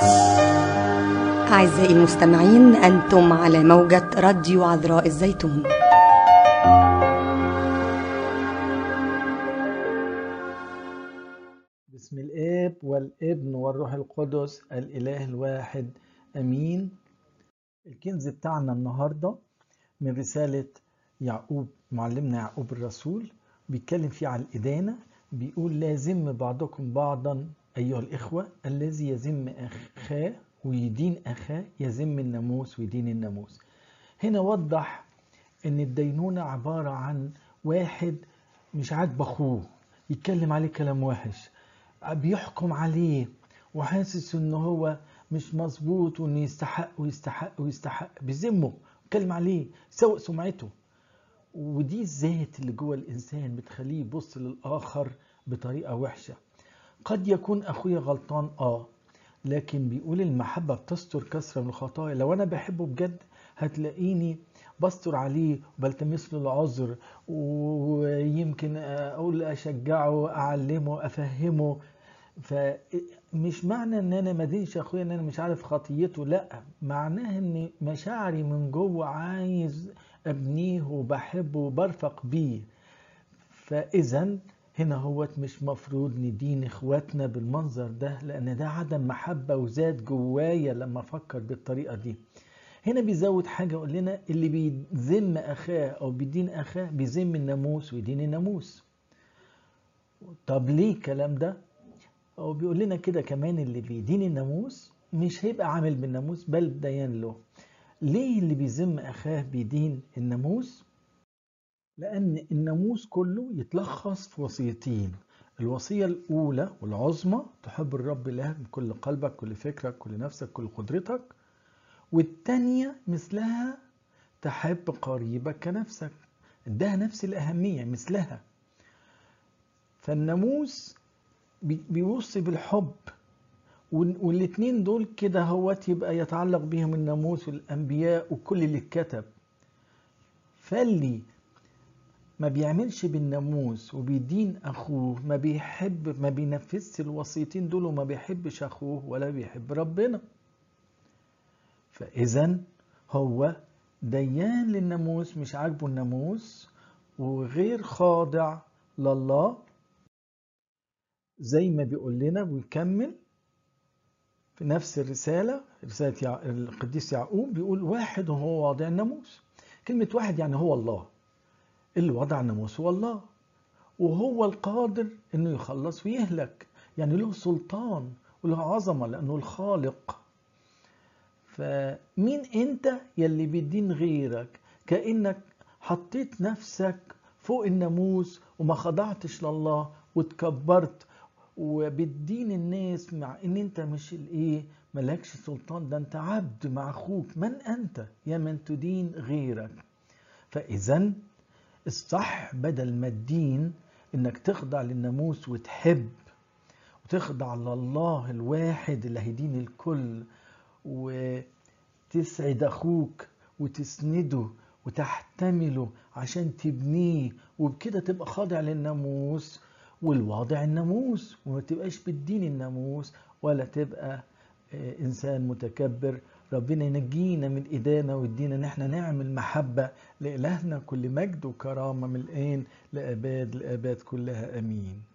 أعزائي المستمعين أنتم على موجة راديو عذراء الزيتون بسم الآب والابن والروح القدس الإله الواحد أمين الكنز بتاعنا النهاردة من رسالة يعقوب معلمنا يعقوب الرسول بيتكلم فيه على الإدانة بيقول لازم بعضكم بعضا أيها الإخوة الذي يذم أخاه ويدين أخاه يذم الناموس ويدين الناموس هنا وضح ان الدينونة عبارة عن واحد مش عاجب اخوه يتكلم عليه كلام وحش بيحكم عليه وحاسس ان هو مش مظبوط وانه يستحق ويستحق ويستحق بيذمه يتكلم عليه يسوء سمعته ودي الذات اللي جوه الانسان بتخليه يبص للاخر بطريقه وحشه قد يكون اخويا غلطان اه لكن بيقول المحبة بتستر كثرة من الخطايا لو أنا بحبه بجد هتلاقيني بستر عليه وبلتمس له العذر ويمكن أقول أشجعه أعلمه أفهمه فمش معنى ان انا ما دينش اخويا ان انا مش عارف خطيته لا معناها ان مشاعري من جوه عايز ابنيه وبحبه وبرفق بيه فاذا هنا هوت مش مفروض ندين اخواتنا بالمنظر ده لان ده عدم محبة وزاد جوايا لما افكر بالطريقة دي هنا بيزود حاجة يقول لنا اللي بيذم اخاه او بيدين اخاه بيذم الناموس ويدين الناموس طب ليه الكلام ده او بيقول لنا كده كمان اللي بيدين الناموس مش هيبقى عامل بالناموس بل ديان له ليه اللي بيذم اخاه بيدين الناموس لأن الناموس كله يتلخص في وصيتين الوصية الأولى والعظمى تحب الرب إلهك بكل قلبك كل فكرك كل نفسك كل قدرتك والتانية مثلها تحب قريبك كنفسك ادها نفس الأهمية مثلها فالناموس بيوصي بالحب والاتنين دول كده هوت يبقى يتعلق بهم الناموس والأنبياء وكل اللي اتكتب فاللي ما بيعملش بالناموس وبيدين اخوه ما بيحب ما بينفذش الوصيتين دول وما بيحبش اخوه ولا بيحب ربنا فاذا هو ديان للناموس مش عاجبه الناموس وغير خاضع لله زي ما بيقول لنا ويكمل في نفس الرسالة رسالة القديس يعقوب بيقول واحد هو واضع الناموس كلمة واحد يعني هو الله اللي وضع الناموس هو الله وهو القادر انه يخلص ويهلك يعني له سلطان وله عظمه لانه الخالق فمين انت يلي بيدين غيرك كانك حطيت نفسك فوق الناموس وما خضعتش لله وتكبرت وبتدين الناس مع ان انت مش الايه ملكش سلطان ده انت عبد مع اخوك من انت يا من تدين غيرك فاذا الصح بدل ما الدين انك تخضع للناموس وتحب وتخضع لله الواحد اللي هيدين الكل وتسعد اخوك وتسنده وتحتمله عشان تبنيه وبكده تبقى خاضع للناموس والواضع الناموس وما تبقاش بالدين الناموس ولا تبقى انسان متكبر ربنا ينجينا من ايدينا ويدينا ان احنا نعمل محبه لالهنا كل مجد وكرامه من الان لاباد الاباد كلها امين